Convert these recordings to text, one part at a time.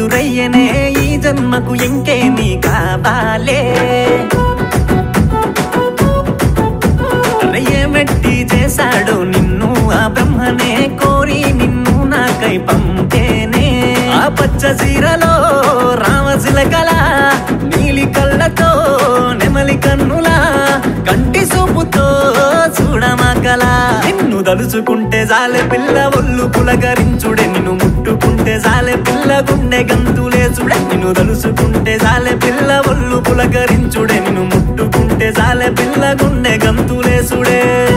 ఎదురయ్యనే ఈ జన్మకు ఇంకేమీ కావాలే మెట్టి చేశాడు నిన్ను ఆ బ్రహ్మనే కోరి నిన్ను నాకై పంపేనే ఆ పచ్చ చీరలో రామశిలకల నీలి కళ్ళతో నెమలి కన్నులా కంటి సూపుతో చూడమకల నిన్ను దలుచుకుంటే జాలె పిల్ల ఒళ్ళు పులకరించుడే నిన్ను ముట్టుకుంటే జాలె పిల్ల గుండె గంతులే చూడే నిన్ను దలుచుకుంటే జాలె పిల్ల ఒళ్ళు పులకరించుడే నిన్ను ముట్టుకుంటే జాలె పిల్ల గుండె గంతులే చూడే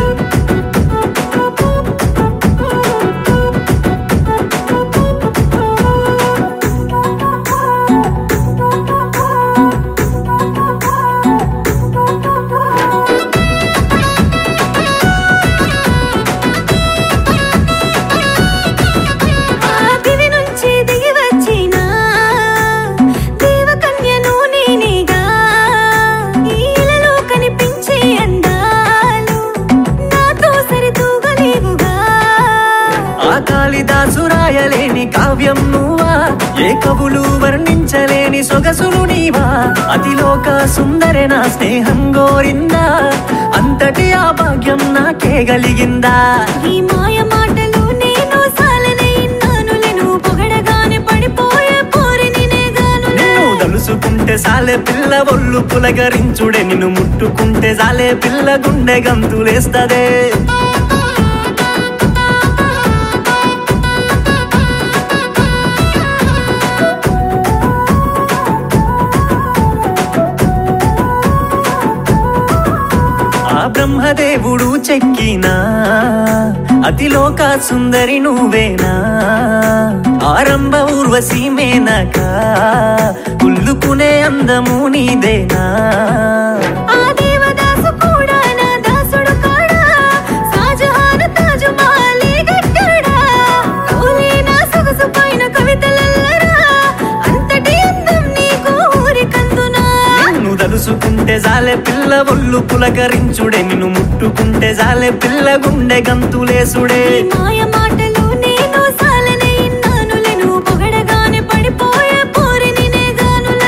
ఆ దివి నుంచి దిగి వచ్చిన దేవకన్యను నేనేగా ఈలలో కనిపించే అందాలు నాతో సరితూగలేవుగా ఆ కాళిదాసు రాయలేని కావ్యం నువ్వా ఏ కవులు వర్ణించలేని సొగసులు నీవా అతిలోక సుందరి నా స్నేహం గోరిందా అంతటి ఆ భాగ్యం నాకే కలిగిందా ఈ మాయ మాటలు నేను సాలనే ఇన్నానులే నువ్వు పొగడగానే పడిపోయే పోరిని నేగానులే నిన్ను తలుసుకుంటే సాలే పిల్ల ఒళ్ళు పులకరించుడే నిన్ను ముట్టుకుంటే సాలే పిల్ల గుండె గంతులేస్తదే ఆ బ్రహ్మదేవుడు చెక్కినా అతిలోక సుందరి నువ్వేనా ఆరంభ ఊర్వశి మేనక కుల్లుకునే అందము నీదేనా ఆ దేవదాసు కూడా నా దాసుడు కాడా షాజహాన్ తాజు మాలి గట్టాడా కౌలే నా సొగసు పైన కవితలల్లరా అంతటి అందం నీకు ఊరికందునా నిన్ను తలుసుకుంటే జాలే పిల్ల ఒళ్ళు పులకరించుడే నిన్ను ముట్టుకుంటే జాలే పిల్ల గుండె గంతులేసుడే ఈ మాయ మాటలు నేను సాలనే ఇన్నానులే నువ్వు పొగడగానే పడిపోయే పోరిని నేగానులే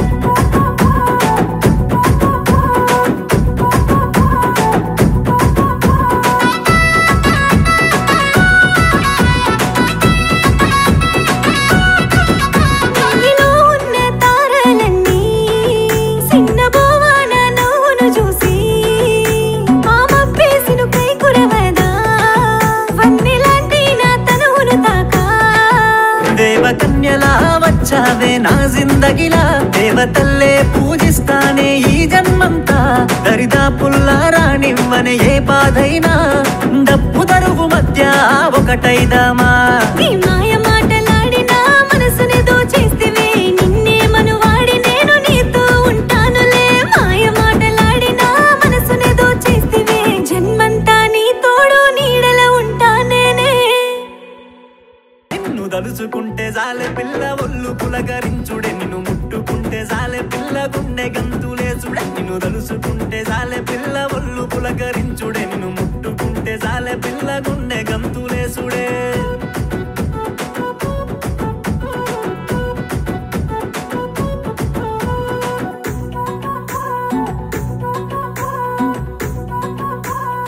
నీలో ఉన్న తారలన్నీ సిన్నబోవాన నవ్వును చూసి ఆ మబ్బేసిను కై కురవదా వన్నెలాంటి నా తనువును తాకా దేవకన్యలా వచ్చావే నా జిందగిలా దేవతల్లే పూజిస్తానే ఈ జన్మంతా దరిదాపుల్లా రానివ్వనే ఏ బాధైనా డప్పు దరువు మధ్య ఒకటైదామా ఈ మాయ మాటలాడి నా మనసుని దోచేస్తివే నిన్నే మనువాడి నేను నీతో ఉంటానులే మాయ మాటలాడి నా మనసుని దోచేస్తివే జన్మంతా నీ తోడు నీడల ఉంటానేనే నిన్ను తలుచుకుంటే జాలె పిల్ల ఒళ్ళు పులకరించుడే నిన్ను ముట్టుకుంటే జాలె పిల్ల గుండె గంతులే చూడే నిన్ను తలుచుకుంటే జాలె పిల్ల ఒళ్ళు పులకరించుడే నిన్ను ముట్టుకుంటే జాలె పిల్ల గుండె గంతులే చూడే